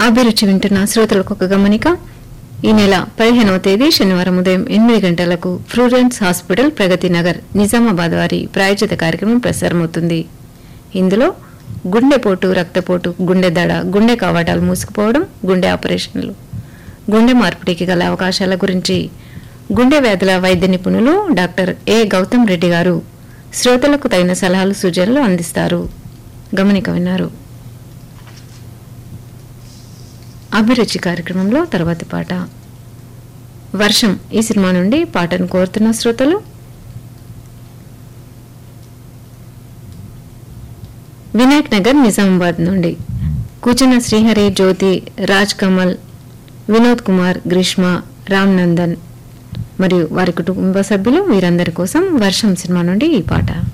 అభిరుచి వింటున్న శ్రోతలకు ఒక గమనిక ఈ నెల పదిహేనవ తేదీ శనివారం ఉదయం ఎనిమిది గంటలకు ఫ్రూరెన్స్ హాస్పిటల్ ప్రగతి నగర్ నిజామాబాద్ వారి ప్రాయోజిత కార్యక్రమం ప్రసారమవుతుంది ఇందులో గుండెపోటు రక్తపోటు గుండె దడ గుండె కవాటాలు మూసుకుపోవడం గుండె ఆపరేషన్లు గుండె మార్పిడికి గల అవకాశాల గురించి గుండె వ్యాధుల వైద్య నిపుణులు డాక్టర్ ఏ గౌతమ్ రెడ్డి గారు శ్రోతలకు తగిన సలహాలు సూచనలు అందిస్తారు గమనిక విన్నారు అభిరుచి కార్యక్రమంలో తర్వాతి పాట వర్షం ఈ సినిమా నుండి పాటను కోరుతున్న శ్రోతలు వినాయక్ నగర్ నిజామాబాద్ నుండి కూచున్న శ్రీహరి జ్యోతి రాజ్ కమల్ వినోద్ కుమార్ గ్రీష్మ రామ్ నందన్ మరియు వారి కుటుంబ సభ్యులు వీరందరి కోసం వర్షం సినిమా నుండి ఈ పాట